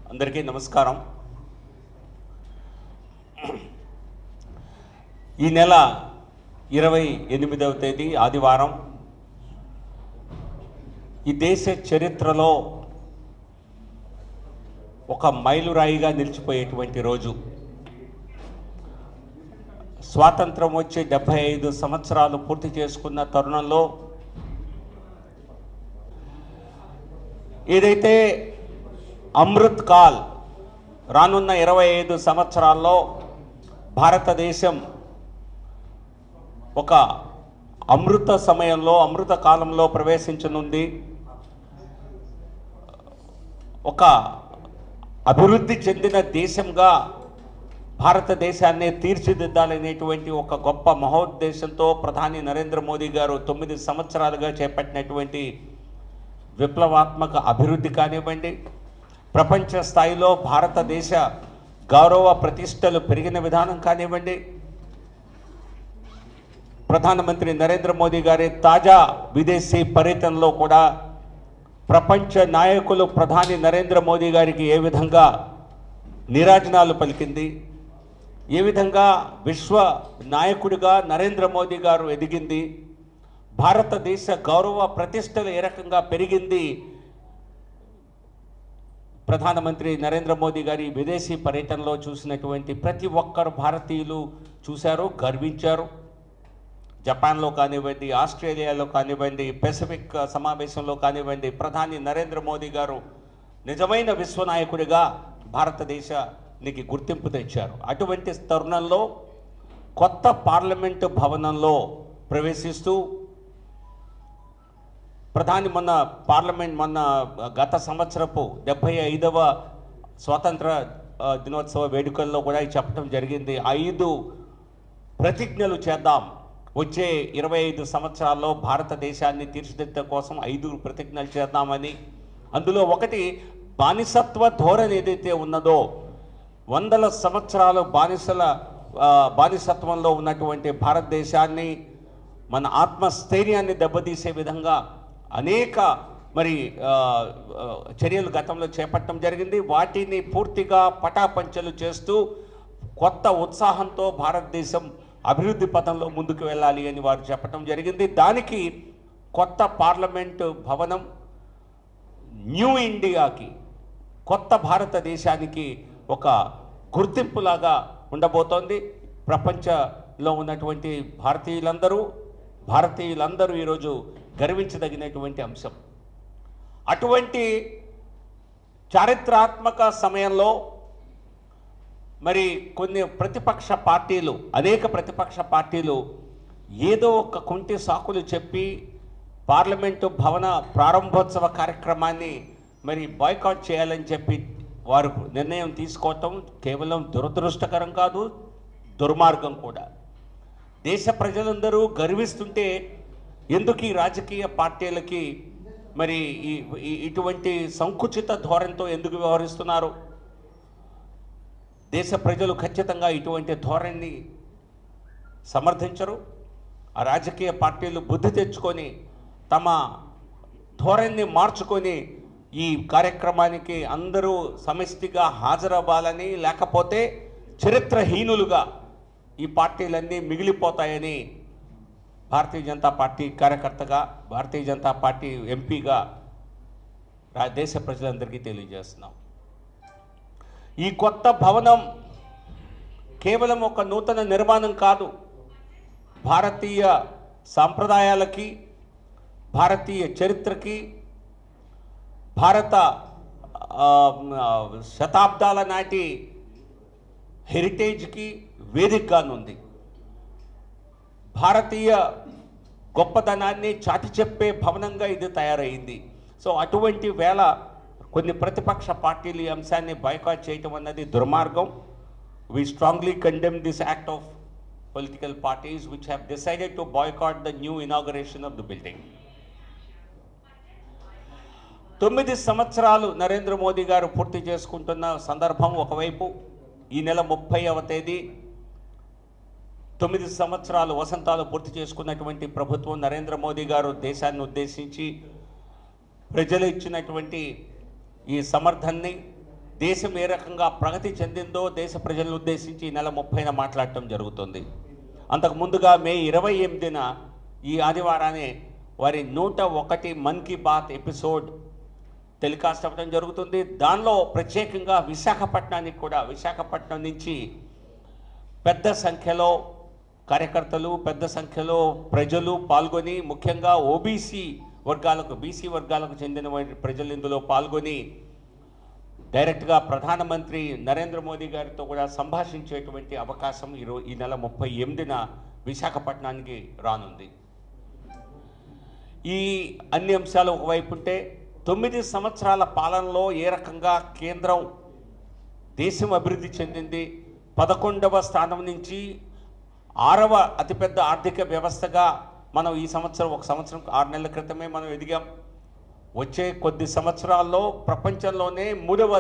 అందరికీ నమస్కారం ఈ నెల ఇరవై ఎనిమిదవ తేదీ ఆదివారం ఈ దేశ చరిత్రలో ఒక మైలురాయిగా నిలిచిపోయేటువంటి రోజు స్వాతంత్రం వచ్చి డెబ్భై ఐదు సంవత్సరాలు పూర్తి చేసుకున్న తరుణంలో ఏదైతే అమృత్ కాల్ రానున్న ఇరవై ఐదు సంవత్సరాల్లో భారతదేశం ఒక అమృత సమయంలో అమృత కాలంలో ప్రవేశించనుంది ఒక అభివృద్ధి చెందిన దేశంగా భారతదేశాన్ని తీర్చిదిద్దాలనేటువంటి ఒక గొప్ప మహోద్దేశంతో ప్రధాని నరేంద్ర మోదీ గారు తొమ్మిది సంవత్సరాలుగా చేపట్టినటువంటి విప్లవాత్మక అభివృద్ధి కానివ్వండి ప్రపంచ స్థాయిలో భారతదేశ గౌరవ ప్రతిష్టలు పెరిగిన విధానం కానివ్వండి ప్రధానమంత్రి నరేంద్ర మోదీ గారి తాజా విదేశీ పర్యటనలో కూడా ప్రపంచ నాయకులు ప్రధాని నరేంద్ర మోదీ గారికి ఏ విధంగా నీరాజనాలు పలికింది ఏ విధంగా విశ్వ నాయకుడిగా నరేంద్ర మోదీ గారు ఎదిగింది భారతదేశ గౌరవ ప్రతిష్టలు ఏ రకంగా పెరిగింది ప్రధానమంత్రి నరేంద్ర మోదీ గారి విదేశీ పర్యటనలో చూసినటువంటి ప్రతి ఒక్కరు భారతీయులు చూశారు గర్వించారు జపాన్లో కానివ్వండి ఆస్ట్రేలియాలో కానివ్వండి పెసిఫిక్ సమావేశంలో కానివ్వండి ప్రధాని నరేంద్ర మోదీ గారు నిజమైన విశ్వనాయకుడిగా భారతదేశానికి గుర్తింపు తెచ్చారు అటువంటి తరుణంలో కొత్త పార్లమెంటు భవనంలో ప్రవేశిస్తూ ప్రధాని మొన్న పార్లమెంట్ మొన్న గత సంవత్సరపు డెబ్భై ఐదవ స్వాతంత్ర ఆ, దినోత్సవ వేడుకల్లో కూడా ఇది చెప్పడం జరిగింది ఐదు ప్రతిజ్ఞలు చేద్దాం వచ్చే ఇరవై ఐదు సంవత్సరాల్లో భారతదేశాన్ని తీర్చిదిద్దడం కోసం ఐదు ప్రతిజ్ఞలు చేద్దామని అందులో ఒకటి బానిసత్వ ధోరణి ఏదైతే ఉన్నదో వందల సంవత్సరాలు బానిసల ఆ, బానిసత్వంలో ఉన్నటువంటి భారతదేశాన్ని మన ఆత్మస్థైర్యాన్ని దెబ్బతీసే విధంగా అనేక మరి ఆ, ఆ, చర్యలు గతంలో చేపట్టడం జరిగింది వాటిని పూర్తిగా పటాపంచలు చేస్తూ కొత్త ఉత్సాహంతో భారతదేశం అభివృద్ధి పథంలో ముందుకు వెళ్ళాలి అని వారు చెప్పడం జరిగింది దానికి కొత్త పార్లమెంటు భవనం న్యూ ఇండియాకి కొత్త భారతదేశానికి ఒక గుర్తింపులాగా ఉండబోతోంది ప్రపంచంలో ఉన్నటువంటి భారతీయులందరూ భారతీయులందరూ ఈరోజు గర్వించదగినటువంటి అంశం అటువంటి చారిత్రాత్మక సమయంలో మరి కొన్ని ప్రతిపక్ష పార్టీలు అనేక ప్రతిపక్ష పార్టీలు ఏదో ఒక కుంటి సాకులు చెప్పి పార్లమెంటు భవన ప్రారంభోత్సవ కార్యక్రమాన్ని మరి బాయ్కాట్ చేయాలని చెప్పి వారు నిర్ణయం తీసుకోవటం కేవలం దురదృష్టకరం కాదు దుర్మార్గం కూడా దేశ ప్రజలందరూ గర్విస్తుంటే ఎందుకు ఈ రాజకీయ పార్టీలకి మరి ఈ ఈ- ఇటువంటి సంకుచిత ధోరణితో ఎందుకు వ్యవహరిస్తున్నారు దేశ ప్రజలు ఖచ్చితంగా ఇటువంటి ధోరణిని సమర్థించరు ఆ రాజకీయ పార్టీలు బుద్ధి తెచ్చుకొని తమ ధోరణిని మార్చుకొని ఈ కార్యక్రమానికి అందరూ సమిష్టిగా హాజరవ్వాలని లేకపోతే చరిత్రహీనులుగా ఈ పార్టీలన్నీ మిగిలిపోతాయని భారతీయ జనతా పార్టీ కార్యకర్తగా భారతీయ జనతా పార్టీ ఎంపీగా రా- దేశ ప్రజలందరికీ తెలియజేస్తున్నాం ఈ కొత్త భవనం కేవలం ఒక నూతన నిర్మాణం కాదు భారతీయ సాంప్రదాయాలకి భారతీయ చరిత్రకి భారత ఆ, ఆ, శతాబ్దాల నాటి హెరిటేజ్కి వేదికగానుంది భారతీయ గొప్పదనాన్ని చాటి చెప్పే భవనంగా ఇది తయారైంది సో అటువంటి వేళ కొన్ని ప్రతిపక్ష పార్టీలు ఈ అంశాన్ని బైకాట్ చేయటం అన్నది దుర్మార్గం we strongly condemn this act of political parties which have decided to boycott the new inauguration of the building తొమ్మిది సంవత్సరాలు నరేంద్ర మోదీ గారు పూర్తి చేసుకుంటున్న సందర్భం ఒకవైపు ఈ నెల ముప్పైవ తేదీ తొమ్మిది సంవత్సరాలు వసంతాలు పూర్తి చేసుకున్నటువంటి ప్రభుత్వం నరేంద్ర మోదీ గారు దేశాన్ని ఉద్దేశించి ప్రజలు ఇచ్చినటువంటి ఈ సమర్థన్ని దేశం ఏ రకంగా ప్రగతి చెందిందో దేశ ప్రజలను ఉద్దేశించి ఈ నెల ముప్పైన మాట్లాడటం జరుగుతుంది అంతకు ముందుగా మే ఇరవై ఎనిమిదిన ఈ ఆదివారానే వారి నూట ఒకటి మన్ కీ బాత్ ఎపిసోడ్ టెలికాస్ట్ అవ్వడం జరుగుతుంది దానిలో ప్రత్యేకంగా విశాఖపట్నానికి కూడా విశాఖపట్నం నుంచి పెద్ద సంఖ్యలో కార్యకర్తలు పెద్ద సంఖ్యలో ప్రజలు పాల్గొని ముఖ్యంగా ఓబీసీ వర్గాలకు బీసీ వర్గాలకు చెందిన వారి ప్రజలు ఇందులో పాల్గొని డైరెక్ట్గా ప్రధానమంత్రి నరేంద్ర మోదీ గారితో కూడా సంభాషించేటువంటి అవకాశం ఈరో ఈ నెల ముప్పై ఎనిమిదిన విశాఖపట్నానికి రానుంది ఈ అన్ని అంశాలు ఒకవైపు ఉంటే తొమ్మిది సంవత్సరాల పాలనలో ఏ రకంగా కేంద్రం దేశం అభివృద్ధి చెందింది పదకొండవ స్థానం నుంచి ఆరవ అతిపెద్ద ఆర్థిక వ్యవస్థగా మనం ఈ సంవత్సరం ఒక సంవత్సరం ఆరు నెలల క్రితమే మనం ఎదిగాం వచ్చే కొద్ది సంవత్సరాల్లో ప్రపంచంలోనే మూడవ